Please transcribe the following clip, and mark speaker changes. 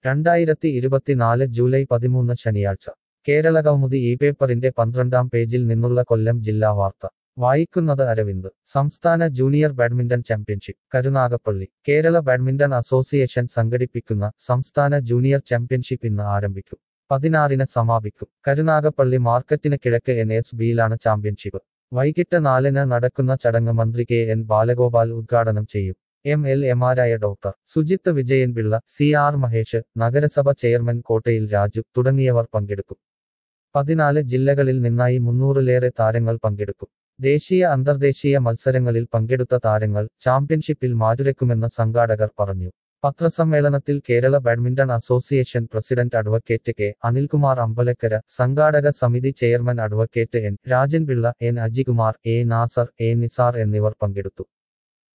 Speaker 1: രണ്ടായിരത്തി ഇരുപത്തിനാല് ജൂലൈ പതിമൂന്ന് ശനിയാഴ്ച കേരള കൗമുദി ഈ പേപ്പറിന്റെ പന്ത്രണ്ടാം പേജിൽ നിന്നുള്ള കൊല്ലം ജില്ലാ വാർത്ത വായിക്കുന്നത് അരവിന്ദ് സംസ്ഥാന junior badminton championship Karunagappally Kerala badminton association സംഘടിപ്പിക്കുന്ന സംസ്ഥാന ജൂനിയർ ചാമ്പ്യൻഷിപ്പ് ഇന്ന് ആരംഭിക്കും പതിനാറിന് സമാപിക്കും കരുനാഗപ്പള്ളി മാർക്കറ്റിന് കിഴക്ക് എൻ എസ് ബിയിലാണ് ചാമ്പ്യൻഷിപ്പ് വൈകിട്ട് നാലിന് നടക്കുന്ന ചടങ്ങ് മന്ത്രി കെ എൻ ബാലഗോപാൽ ഉദ്ഘാടനം ചെയ്യും എം എൽ എമാരായ doctor Sujith Vijayanpillai C R Mahesh നഗരസഭ ചെയർമാൻ കോട്ടയിൽ രാജു തുടങ്ങിയവർ പങ്കെടുക്കും പതിനാല് ജില്ലകളിൽ നിന്നായി മുന്നൂറിലേറെ താരങ്ങൾ പങ്കെടുക്കും ദേശീയ അന്തർദേശീയ മത്സരങ്ങളിൽ പങ്കെടുത്ത താരങ്ങൾ ചാമ്പ്യൻഷിപ്പിൽ മാറ്റുരക്കുമെന്ന് സംഘാടകർ പറഞ്ഞു പത്രസമ്മേളനത്തിൽ Kerala badminton association president advocate K Anilkumar Ambalakkara സംഘാടക സമിതി chairman advocate N Rajanpillai N Ajikumar A Nasar A Nizar എന്നിവർ പങ്കെടുത്തു